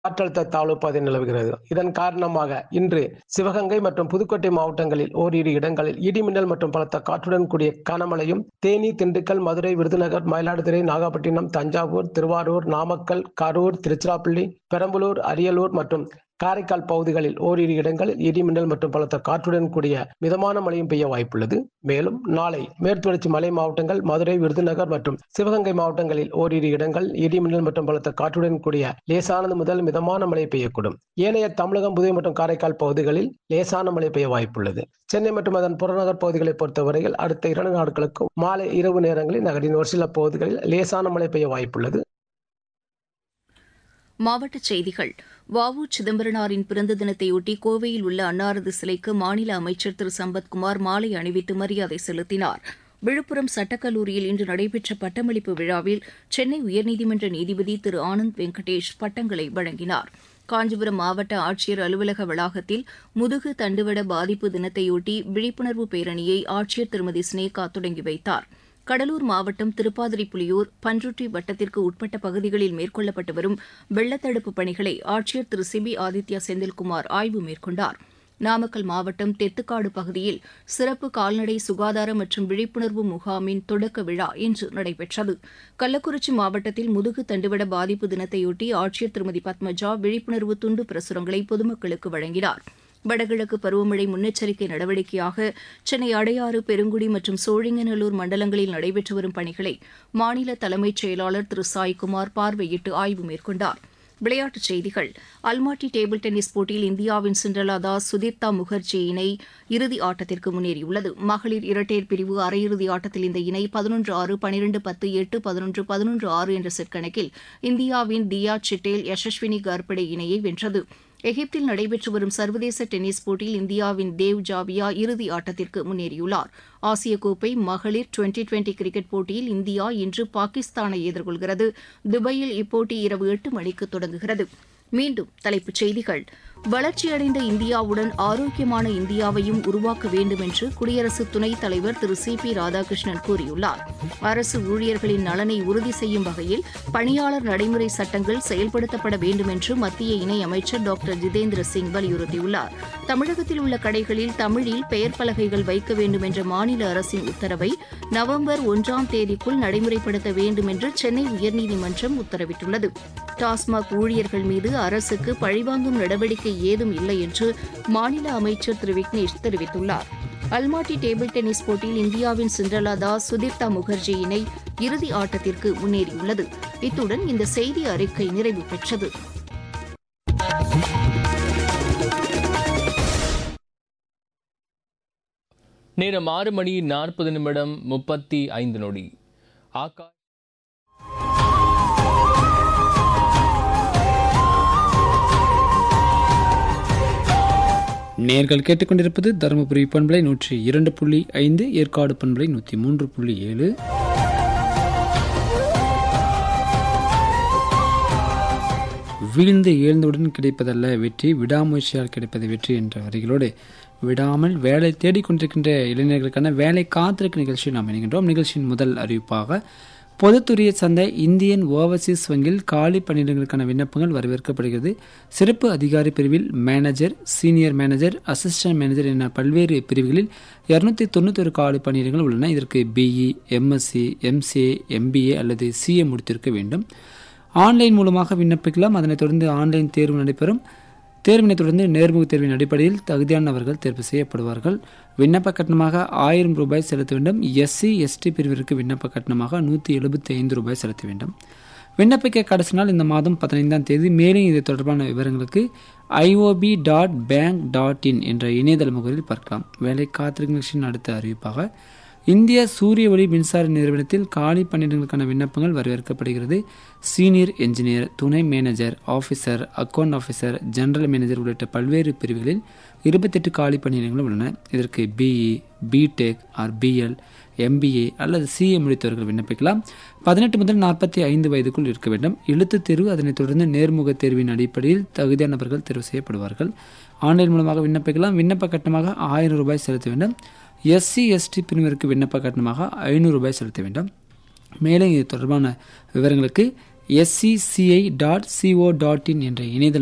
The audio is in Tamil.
காற்றழுத்த தாழ்வு பாதை நிலவுகிறது இதன் காரணமாக இன்று சிவகங்கை மற்றும் புதுக்கோட்டை மாவட்டங்களில் ஓரிரு இடங்களில் இடிமின்னல் மற்றும் பலத்த காற்றுடன் கூடிய கனமழையும் தேனி திண்டுக்கல் மதுரை விருதுநகர் மயிலாடுதுறை நாகப்பட்டினம் தஞ்சாவூர் திருவாரூர் நாமக்கல் கரூர் திருச்சிராப்பள்ளி பெரம்பலூர் அரியலூர் மற்றும் காரைக்கால் பகுதிகளில் ஓரிரு இடங்களில் இடிமின்னல் மற்றும் பலத்த காற்றுடன் கூடிய மிதமான மழையும் பெய்ய வாய்ப்புள்ளது மேலும் நாளை மேற்குத்தொடர்ச்சி மலை மாவட்டங்கள் மதுரை விருதுநகர் மற்றும் சிவகங்கை மாவட்டங்களில் ஓரிரு இடங்கள் இடிமின்னல் மற்றும் பலத்த காற்றுடன் கூடிய லேசானது முதல் மிதமான மழை பெய்யக்கூடும் ஏனைய தமிழகம் புதுவை மற்றும் காரைக்கால் பகுதிகளில் லேசான மழை பெய்ய வாய்ப்புள்ளது சென்னை மற்றும் அதன் புறநகர் பகுதிகளை பொறுத்தவரையில் அடுத்த இரண்டு நாட்களுக்கு மாலை இரவு நேரங்களில் நகரின் ஒரு சில பகுதிகளில் லேசான மழை பெய்ய வாய்ப்புள்ளது மாவட்டச் செய்திகள் வ உ சிதம்பரனாரின் பிறந்த தினத்தையொட்டி கோவையில் உள்ள அன்னாரது சிலைக்கு மாநில அமைச்சர் திரு சம்பத்குமார் மாலை அணிவித்து மரியாதை செலுத்தினார் விழுப்புரம் சட்டக்கல்லூரியில் இன்று நடைபெற்ற பட்டமளிப்பு விழாவில் சென்னை உயர்நீதிமன்ற நீதிபதி திரு ஆனந்த் வெங்கடேஷ் பட்டங்களை வழங்கினார் காஞ்சிபுரம் மாவட்ட ஆட்சியர் அலுவலக வளாகத்தில் முதுகு தண்டுவட பாதிப்பு தினத்தையொட்டி விழிப்புணர்வு பேரணியை ஆட்சியர் திருமதி ஸ்னேகா தொடங்கி வைத்தாா் கடலூர் மாவட்டம் திருப்பாதிரிப்புலியூர் பன்ருட்டி வட்டத்திற்கு உட்பட்ட பகுதிகளில் மேற்கொள்ளப்பட்டு வரும் வெள்ளத்தடுப்பு பணிகளை ஆட்சியர் திரு சிபி ஆதித்யா செந்தில்குமார் ஆய்வு மேற்கொண்டார் நாமக்கல் மாவட்டம் தெத்துக்காடு பகுதியில் சிறப்பு கால்நடை சுகாதார மற்றும் விழிப்புணர்வு முகாமின் தொடக்க விழா இன்று நடைபெற்றது கள்ளக்குறிச்சி மாவட்டத்தில் முதுகு தண்டுவட பாதிப்பு தினத்தையொட்டி ஆட்சியர் திருமதி பத்மஜா விழிப்புணர்வு துண்டு பிரசுரங்களை பொதுமக்களுக்கு வழங்கினாா் வடகிழக்கு பருவமழை முன்னெச்சரிக்கை நடவடிக்கையாக சென்னை அடையாறு பெருங்குடி மற்றும் சோழிங்கநல்லூர் மண்டலங்களில் நடைபெற்று வரும் பணிகளை மாநில தலைமைச் செயலாளர் திரு சாய்குமார் பார்வையிட்டு ஆய்வு மேற்கொண்டார் விளையாட்டுச் செய்திகள் அல்மாட்டி டேபிள் டென்னிஸ் போட்டியில் இந்தியாவின் சிண்ட்ரலா தாஸ் சுதீப்தா முகர்ஜி இணை இறுதி ஆட்டத்திற்கு முன்னேறியுள்ளது மகளிர் இரட்டையர் பிரிவு அரையிறுதி ஆட்டத்தில் இந்த இணை பதினொன்று ஆறு பனிரெண்டு பத்து எட்டு பதினொன்று பதினொன்று ஆறு என்ற செட் கணக்கில் இந்தியாவின் தியா சிட்டேல் யசஸ்வினி கார்படே இணையை வென்றது எகிப்தில் நடைபெற்று வரும் சர்வதேச டென்னிஸ் போட்டியில் இந்தியாவின் தேவ் ஜாவியா இறுதி ஆட்டத்திற்கு முன்னேறியுள்ளார் ஆசிய கோப்பை மகளிர் டுவெண்டி டுவெண்டி கிரிக்கெட் போட்டியில் இந்தியா இன்று பாகிஸ்தானை எதிர்கொள்கிறது துபாயில் இப்போட்டி இரவு எட்டு மணிக்கு தொடங்குகிறது மீண்டும் தலைப்புச் செய்திகள் வளர்ச்சியடைந்த இந்தியாவுடன் ஆரோக்கியமான இந்தியாவையும் உருவாக்க வேண்டும் என்று குடியரசு துணைத் தலைவர் திரு சி பி ராதாகிருஷ்ணன் கூறியுள்ளார் அரசு ஊழியர்களின் நலனை உறுதி செய்யும் வகையில் பணியாளர் நடைமுறை சட்டங்கள் செயல்படுத்தப்பட வேண்டும் என்று மத்திய இணையமைச்சர் டாக்டர் ஜிதேந்திர சிங் வலியுறுத்தியுள்ளார் தமிழகத்தில் உள்ள கடைகளில் தமிழில் பெயர் பலகைகள் வைக்க வேண்டும் என்ற மாநில அரசின் உத்தரவை நவம்பர் ஒன்றாம் தேதிக்குள் நடைமுறைப்படுத்த வேண்டும் என்று சென்னை உயர்நீதிமன்றம் உத்தரவிட்டுள்ளது டாஸ்மாக் ஊழியர்கள் மீது அரசுக்கு பழிவாங்கும் நடவடிக்கை ஏதும் இல்லை என்று மாநில அமைச்சர் திரு விக்னேஷ் தெரிவித்துள்ளார் அல்மாட்டி டேபிள் டென்னிஸ் போட்டியில் இந்தியாவின் சிண்ட்ரலா தாஸ் சுதீப்தா முகர்ஜி இணை இறுதி ஆட்டத்திற்கு முன்னேறியுள்ளது இத்துடன் இந்த செய்தி அறிக்கை நிறைவு பெற்றது நேரம் ஆறு மணி நாற்பது நிமிடம் முப்பத்தி ஐந்து நொடி ஆகா நேர்கள் கேட்டுக்கொண்டிருப்பது தருமபுரி பண்பலை நூற்றி இரண்டு புள்ளி ஐந்து ஏற்காடு பண்பலை நூற்றி மூன்று புள்ளி ஏழு வீழ்ந்து எழுந்தவுடன் கிடைப்பதல்ல வெற்றி விடாமுயற்சியால் கிடைப்பது வெற்றி என்ற வரிகளோடு விடாமல் வேலை தேடிக்கொண்டிருக்கின்ற இளைஞர்களுக்கான வேலை காத்திருக்கும் நிகழ்ச்சி நாம் இணைகின்றோம் நிகழ்ச்சியின் முதல் அறிவிப்பாக பொதுத்துறை சந்தை இந்தியன் ஓவர்சீஸ் வங்கியில் காலி பணியிடங்களுக்கான விண்ணப்பங்கள் வரவேற்கப்படுகிறது சிறப்பு அதிகாரி பிரிவில் manager senior manager assistant manager என பல்வேறு பிரிவுகளில் இரநூத்தி தொண்ணூத்தொரு காலி பணியிடங்கள் உள்ளன இதற்கு பிஇ எம்எஸ்சி எம்சிஏ எம்பிஏ அல்லது சிஏ முடித்திருக்க வேண்டும் ஆன்லைன் மூலமாக விண்ணப்பிக்கலாம் அதனைத் தொடர்ந்து ஆன்லைன் தேர்வு நடைபெறும் தேர்வினை தொடர்ந்து நேர்முக தேர்வின் அடிப்படையில் தகுதியானவர்கள் தேர்வு செய்யப்படுவார்கள் விண்ணப்ப கட்டணமாக ஆயிரம் ரூபாய் செலுத்த வேண்டும் எஸ்சி எஸ்டி பிரிவிற்கு விண்ணப்ப கட்டணமாக நூற்றி எழுபத்தி ஐந்து ரூபாய் செலுத்த வேண்டும் விண்ணப்பிக்க கடைசி நாள் இந்த மாதம் பதினைந்தாம் தேதி மேலும் இது தொடர்பான விவரங்களுக்கு IOB dot bank dot in என்ற இணையதள முகவரில் பார்க்கலாம் வேலை காத்திருக்கும் நிகழ்ச்சியின் அடுத்த அறிவிப்பாக இந்திய சூரிய ஒளி மின்சார நிறுவனத்தில் காலி பணியிடங்களுக்கான விண்ணப்பங்கள் வரவேற்கப்படுகிறது சீனியர் என்ஜினியர் துணை manager officer account officer general manager உள்ளிட்ட பல்வேறு பிரிவுகளில் இருபத்தெட்டு காலி பணியிடங்கள் உள்ளன இதற்கு BE BTech or BL MBA அல்லது சிஏ முடித்தவர்கள் விண்ணப்பிக்கலாம் பதினெட்டு முதல் நாற்பத்தி ஐந்து வயதுக்குள் இருக்க வேண்டும் எழுத்துத் தேர்வு அதனைத் தொடர்ந்து நேர்முக தேர்வின் அடிப்படையில் தகுதியானவர்கள் தேர்வு செய்யப்படுவார்கள் ஆன்லைன் மூலமாக விண்ணப்பிக்கலாம் விண்ணப்ப கட்டணமாக ஆயிரம் ரூபாய் செலுத்த வேண்டும் எஸ்சி எஸ்டி பிரிவினருக்கு விண்ணப்ப கட்டணமாக ஐநூறு ரூபாய் செலுத்த வேண்டும் மேலும் இது தொடர்பான விவரங்களுக்கு SCCI dot co dot in என்ற இணையதள